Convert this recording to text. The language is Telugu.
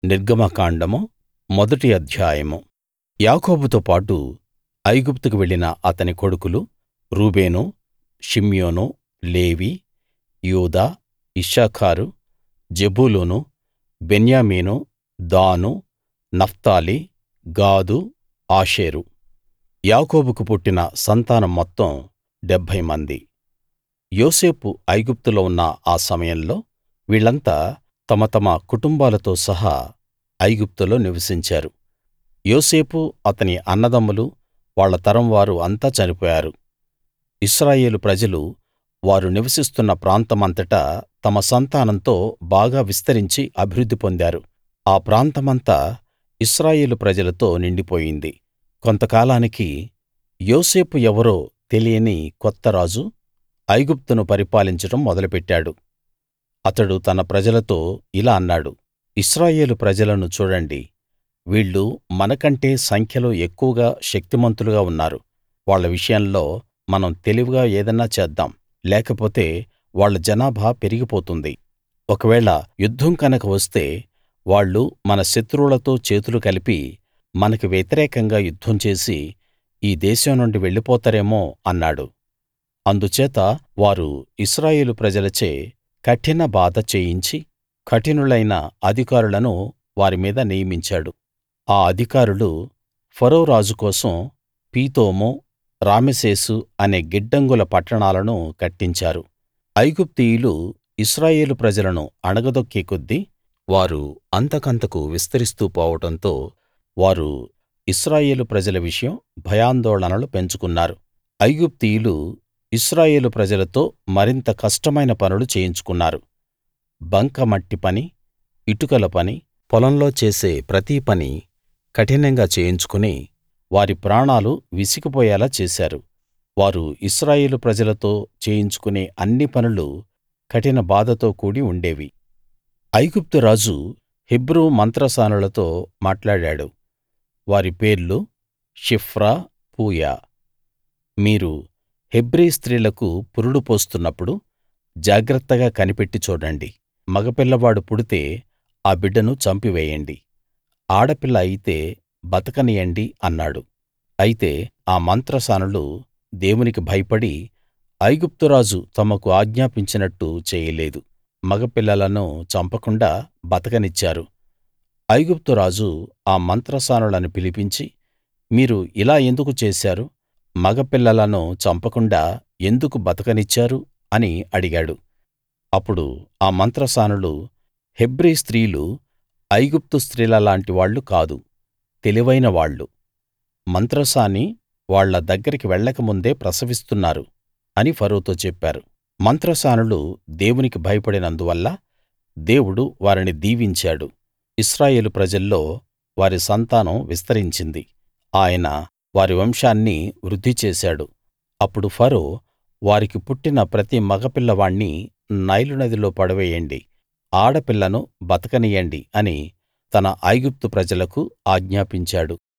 నిర్గమకాండము మొదటి అధ్యాయం యాకోబుతో పాటు ఐగుప్తుకు వెళ్ళిన అతని కొడుకులు రూబేను షిమ్యోను లేవి యూదా ఇశ్శాఖారు జెబూలూను బెన్యామీను దాను నఫ్తాలి గాదు ఆషేరు యాకోబుకు పుట్టిన సంతానం మొత్తం డెబ్భై మంది యోసేపు ఐగుప్తులో ఉన్న ఆ సమయంలో వీళ్ళంతా తమ తమ కుటుంబాలతో సహా ఐగుప్తులో నివసించారు యోసేపు అతని అన్నదమ్ములు వాళ్ళ తరం వారు అంతా చనిపోయారు ఇశ్రాయేలు ప్రజలు వారు నివసిస్తున్న ప్రాంతమంతటా తమ సంతానంతో బాగా విస్తరించి అభివృద్ధి పొందారు ఆ ప్రాంతమంతా ఇశ్రాయేలు ప్రజలతో నిండిపోయింది కొంతకాలానికి యోసేపు ఎవరో తెలియని కొత్త రాజు ఐగుప్తును పరిపాలించడం మొదలుపెట్టాడు అతడు తన ప్రజలతో ఇలా అన్నాడు ఇశ్రాయేలు ప్రజలను చూడండి వీళ్ళు మనకంటే సంఖ్యలో ఎక్కువగా శక్తిమంతులుగా ఉన్నారు వాళ్ళ విషయంలో మనం తెలివిగా ఏదన్నా చేద్దాం లేకపోతే వాళ్ళ జనాభా పెరిగిపోతుంది ఒకవేళ యుద్ధం కనుక వస్తే వాళ్ళు మన శత్రువులతో చేతులు కలిపి మనకి వ్యతిరేకంగా యుద్ధం చేసి ఈ దేశం నుండి వెళ్ళిపోతారేమో అన్నాడు అందుచేత వారు ఇశ్రాయేలు ప్రజలచే కఠిన బాధ చేయించి కఠినులైన అధికారులను వారి మీద నియమించాడు ఆ అధికారులు ఫరో రాజు కోసం పీతోము రామెసేసు అనే గిడ్డంగుల పట్టణాలను కట్టించారు ఐగుప్తీయులు ఇశ్రాయేలు ప్రజలను అణగదొక్కే కొద్దీ వారు అంతకంతకు విస్తరిస్తూ పోవడంతో వారు ఇశ్రాయేలు ప్రజల విషయం భయాందోళనలు పెంచుకున్నారు ఐగుప్తీయులు ఇశ్రాయేలు ప్రజలతో మరింత కష్టమైన పనులు చేయించుకున్నారు బంకమట్టి పని ఇటుకల పని పొలంలో చేసే ప్రతి పనీ కఠినంగా చేయించుకుని వారి ప్రాణాలు విసిగిపోయేలా చేశారు వారు ఇశ్రాయేలు ప్రజలతో చేయించుకునే అన్ని పనులు కఠిన బాధతో కూడి ఉండేవి ఐగుప్తు రాజు హెబ్రూ మంత్రసానులతో మాట్లాడాడు వారి పేర్లు షిఫ్రా పూయా మీరు హెబ్రీ స్త్రీలకు పురుడు పోస్తున్నప్పుడు జాగ్రత్తగా కనిపెట్టి చూడండి మగపిల్లవాడు పుడితే ఆ బిడ్డను చంపివేయండి ఆడపిల్ల అయితే బతకనియండి అన్నాడు అయితే ఆ మంత్రసానులు దేవునికి భయపడి ఐగుప్తు రాజు తమకు ఆజ్ఞాపించినట్టు చేయలేదు మగపిల్లలను చంపకుండా బతకనిచ్చారు ఐగుప్తు రాజు ఆ మంత్రసానులను పిలిపించి మీరు ఇలా ఎందుకు చేశారు మగపిల్లలను చంపకుండా ఎందుకు బతకనిచ్చారు అని అడిగాడు అప్పుడు ఆ మంత్రసానులు హెబ్రీ స్త్రీలు ఐగుప్తు స్త్రీలలాంటి వాళ్ళు కాదు తెలివైన వాళ్ళు మంత్రసాని వాళ్ళ దగ్గరికి వెళ్ళక ముందే ప్రసవిస్తున్నారు అని ఫరోతో చెప్పారు మంత్రసానులు దేవునికి భయపడినందువల్ల దేవుడు వారిని దీవించాడు ఇశ్రాయేలు ప్రజల్లో వారి సంతానం విస్తరించింది ఆయన వారి వంశాన్ని వృద్ధి చేశాడు అప్పుడు ఫరో వారికి పుట్టిన ప్రతి మగపిల్లవాణ్ణి నైలు నదిలో పడవేయండి ఆడపిల్లను బతకనియ్యండి అని తన ఐగుప్తు ప్రజలకు ఆజ్ఞాపించాడు